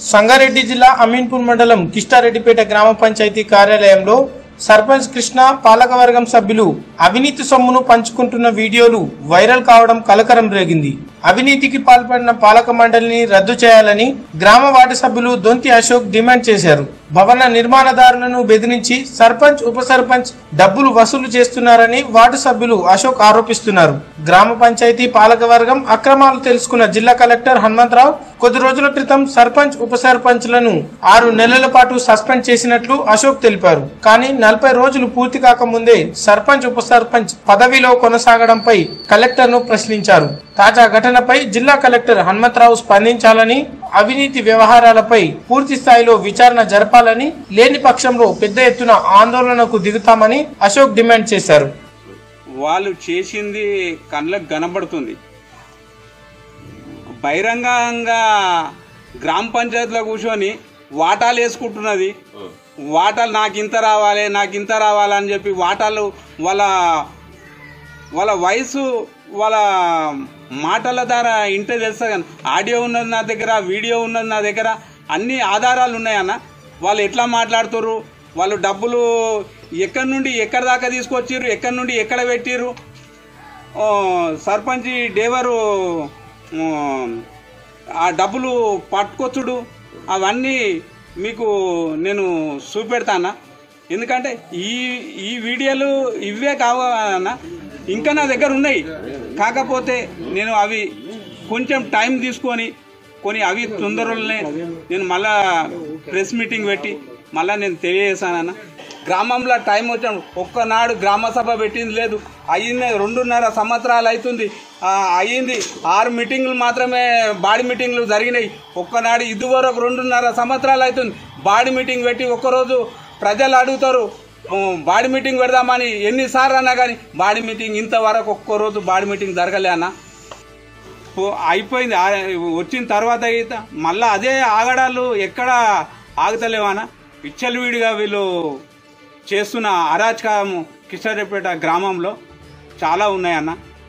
సంగారెడ్డి జిల్లా అమీన్పూర్ మండలం కిష్టారెడ్డిపేట గ్రామ పంచాయతీ కార్యాలయంలో సర్పంచ్ కృష్ణ పాలకవర్గం సభ్యులు అవినీతి సొమ్మును పంచుకుంటున్న వీడియోలు వైరల్ కావడం కలకరం రేగింది అవినీతికి పాల్పడిన పాలక మండలిని రద్దు చేయాలని గ్రామ వార్డు సభ్యులు దొంతి అశోక్ డిమాండ్ చేశారు భవన నిర్మాణదారులను బెదిరించి సర్పంచ్ ఉప సర్పంచ్ డబ్బులు వసూలు చేస్తున్నారని వార్డు సభ్యులు అశోక్ ఆరోపిస్తున్నారు గ్రామ పంచాయతీ పాలకవర్గం అక్రమాలు తెలుసుకున్న జిల్లా కలెక్టర్ హనుమంతరావు కొద్ది రోజుల క్రితం సర్పంచ్ ఉప సర్పంచ్లను ఆరు నెలల పాటు సస్పెండ్ చేసినట్లు అశోక్ తెలిపారు కానీ నలభై రోజులు పూర్తి కాకముందే సర్పంచ్ ఉప సర్పంచ్ పదవిలో కొనసాగడంపై కలెక్టర్ ను ప్రశ్నించారు తాజా ఘటనపై జిల్లా కలెక్టర్ హనుమంతరావు స్పందించాలని అవినీతి వ్యవహారాలపై పూర్తి స్థాయిలో విచారణ జరపాలని లేని పక్షంలో పెద్ద ఎత్తున ఆందోళనకు దిగుతామని అశోక్ డిమాండ్ చేశారు వాళ్ళు చేసింది కళ్ళకు కనబడుతుంది బహిరంగంగా గ్రామ పంచాయతీలో కూర్చొని వాటాలు వేసుకుంటున్నది వాటాలు నాకు ఇంత రావాలి నాకు ఇంత రావాలని చెప్పి వాటాలు వాళ్ళ వాళ్ళ వయసు వాళ్ళ మాటల ద్వారా ఇంటే తెలుస్తుంది కానీ ఆడియో ఉన్నది నా దగ్గర వీడియో ఉన్నది నా దగ్గర అన్ని ఆధారాలు ఉన్నాయన్న వాళ్ళు ఎట్లా మాట్లాడుతుర్రు వాళ్ళు డబ్బులు ఎక్కడి నుండి ఎక్కడి దాకా తీసుకొచ్చిర్రు ఎక్కడి నుండి ఎక్కడ పెట్టిర్రు ఆ, సర్పంచ్ డేవరు ఆ, ఆ డబ్బులు పట్టుకొచ్చుడు అవన్నీ మీకు నేను చూపెడతానా ఎందుకంటే ఈ ఈ వీడియోలు ఇవే కావన్న ఇంకా నా దగ్గర ఉన్నాయి కాకపోతే నేను అవి కొంచెం టైం తీసుకొని కొన్ని అవి తొందరలోనే నేను మళ్ళా ప్రెస్ మీటింగ్ పెట్టి మళ్ళా నేను తెలియజేశానన్న గ్రామంలో టైం వచ్చాను ఒక్కనాడు గ్రామ సభ పెట్టింది లేదు అయ్యింది రెండున్నర సంవత్సరాలు అవుతుంది ఆ, అయ్యింది ఆరు మీటింగ్లు మాత్రమే బాడీ మీటింగ్లు జరిగినాయి ఒక్కనాడు ఇదివరకు రెండున్నర సంవత్సరాలు అవుతుంది బాడీ మీటింగ్ పెట్టి ఒక్కరోజు ప్రజలు అడుగుతారు "ఓ, బాడీ మీటింగ్ పెడదామని ఎన్నిసార్లు అన్నా కానీ బాడీ మీటింగ్ ఇంతవరకు ఒక్కరోజు బాడీ మీటింగ్ జరగలే అన్న పో- అయిపోయింది ఆ- వచ్చిన తర్వాత అయితే మళ్ళా అదే ఆగడాలు ఎక్కడ ఆగుతలేవనా విచ్చలవిడిగా వీళ్ళు చేస్తున్న అరాచకం కిషోరేపేట గ్రామంలో చాలా ఉన్నాయన్న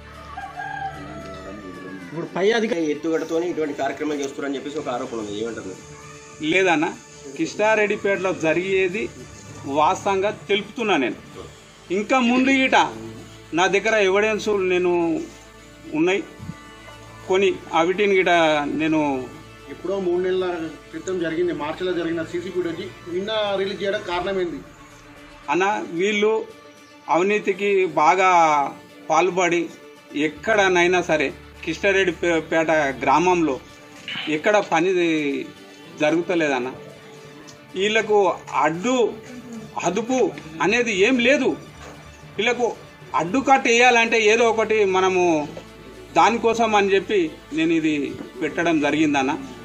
ఇప్పుడు పై అధికారి ఎత్తుగడతోని ఇటువంటి కార్యక్రమం చేస్తున్నారని చెప్పేసి ఒక ఆరోపణ ఉంది ఏమంటారు మీరు? లేదన్న కిష్టారెడ్డిపేటలో జరిగేది వాస్తవంగా తెలుపుతున్నా నేను ఇంకా ముందు ఈట నా దగ్గర ఎవిడెన్స్ నేను ఉన్నాయి కొని అవిటిని గిట నేను ఎప్పుడో మూడు నెలల క్రితం జరిగింది మార్చిలో జరిగిన సీసీ ఫుటేజ్ నిన్న రిలీజ్ చేయడం కారణం ఏంది అన్న వీళ్ళు అవినీతికి బాగా పాల్పడి ఎక్కడనైనా సరే కిష్టారెడ్డి పే- పేట గ్రామంలో ఎక్కడ పని జరుగుతలేదన్న వీళ్ళకు అడ్డు అదుపు అనేది ఏం లేదు వీళ్ళకు అడ్డుకట్ట వేయాలంటే ఏదో ఒకటి మనము దానికోసం అని చెప్పి నేను ఇది పెట్టడం జరిగిందన్న